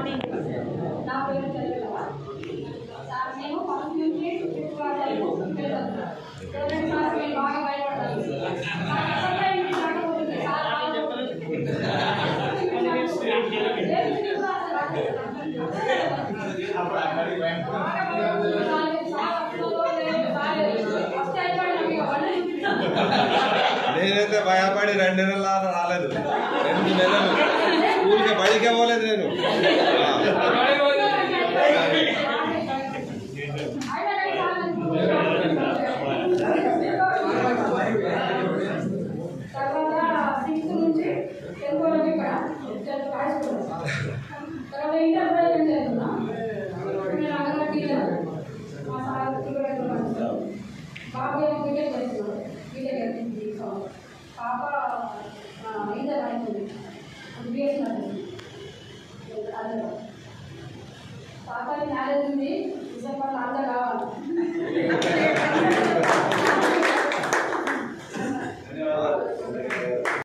నా పేరు చంద్రకళ సార్ మేము ఫస్ట్ నుంచి ఫిఫ్త్ క్లాస్ వరకు ఇక్కడే చదువుతాం గవర్నమెంట్ క్లాస్ మేము బాగా భయపడతాం నాకు అసలు ఇంటి రాకపోతుంది సార్ నేనైతే భయపడి రెండు నెలల రాలేదు రెండు నెలలు స్కూల్కి బడికే పోలేదు నేను తర్వాత సిక్స్త్ నుంచి టెన్త్ వరకు ఇక్కడ టెన్త్ హై స్కూల్ తర్వాత ఇంటర్ కూడా ఇక్కడ చదువుతున్నా నేను అంగన్వాడీ టీచర్ మా సార్ ఇక్కడ పనిచేస్తారు బాబు ఏమో క్రికెట్ చేస్తున్నాడు క్రికెట్ వెళ్తుంది పాప ఇంటర్ అయిపోయింది బిఎస్సీ అదే పాప మ్యారేజ్ ఉంది డిసెంబర్లో అందరూ రావాలి